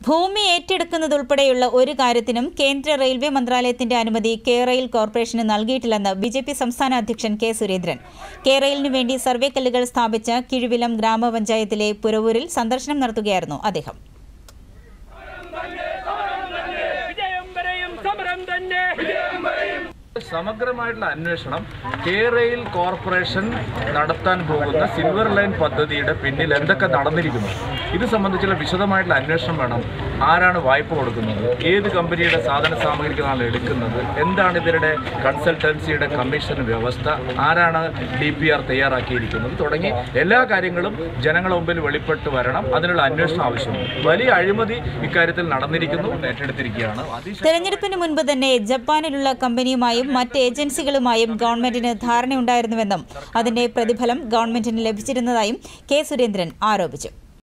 ഭൂമി ഏറ്റെടുക്കുന്നതുൾപ്പെടെയുള്ള ഒരു കാര്യത്തിനും കേന്ദ്ര റെയിൽവേ മന്ത്രാലയത്തിന്റെ അനുമതി കെ റെയിൽ കോർപ്പറേഷന് നൽകിയിട്ടില്ലെന്ന് ബി ജെ പി സംസ്ഥാന അധ്യക്ഷൻ കെ സുരേന്ദ്രൻ കെ റെയിലിനു വേണ്ടി സർവേ കല്ലുകൾ സ്ഥാപിച്ച കിഴുവിലം ഗ്രാമപഞ്ചായത്തിലെ പുരവൂരിൽ സന്ദർശനം നടത്തുകയായിരുന്നു അദ്ദേഹം വിജയം വരെയും സമരം തന്നെ സമഗ്രമായിട്ടുള്ള അന്വേഷണം കേരയിൽ കോർപ്പറേഷൻ നടത്താൻ പോകുന്ന സിൽവർ ലൈൻ പദ്ധതിയുടെ പിന്നിൽ എന്തൊക്കെ നടന്നിരിക്കുന്നു ഇത് സംബന്ധിച്ചുള്ള വിശദമായിട്ടുള്ള അന്വേഷണം വേണം ആരാണ് വായ്പ കൊടുക്കുന്നത് ഏത് കമ്പനിയുടെ സാധന സാമഗ്രികളാണ് എടുക്കുന്നത് എന്താണ് ഇവരുടെ കൺസൾട്ടൻസിയുടെ കമ്മീഷൻ വ്യവസ്ഥ ആരാണ് ഡി പി ആർ തയ്യാറാക്കിയിരിക്കുന്നത് തുടങ്ങി എല്ലാ കാര്യങ്ങളും ജനങ്ങളുടെ മുമ്പിൽ വെളിപ്പെട്ട് വരണം അതിനുള്ള അന്വേഷണം ആവശ്യമുണ്ട് വലിയ അഴിമതി ഇക്കാര്യത്തിൽ നടന്നിരിക്കുന്നു ഏറ്റെടുത്തിരിക്കുകയാണ് അതിശ തെരഞ്ഞെടുപ്പിന് മുൻപ് തന്നെ ജപ്പാനിലുള്ള കമ്പനിയുമായും മറ്റ് ഏജൻസികളുമായും ഗവൺമെന്റിന് ധാരണയുണ്ടായിരുന്നുവെന്നും അതിന്റെ പ്രതിഫലം ഗവൺമെന്റിന് ലഭിച്ചിരുന്നതായും കെ സുരേന്ദ്രൻ ആരോപിച്ചു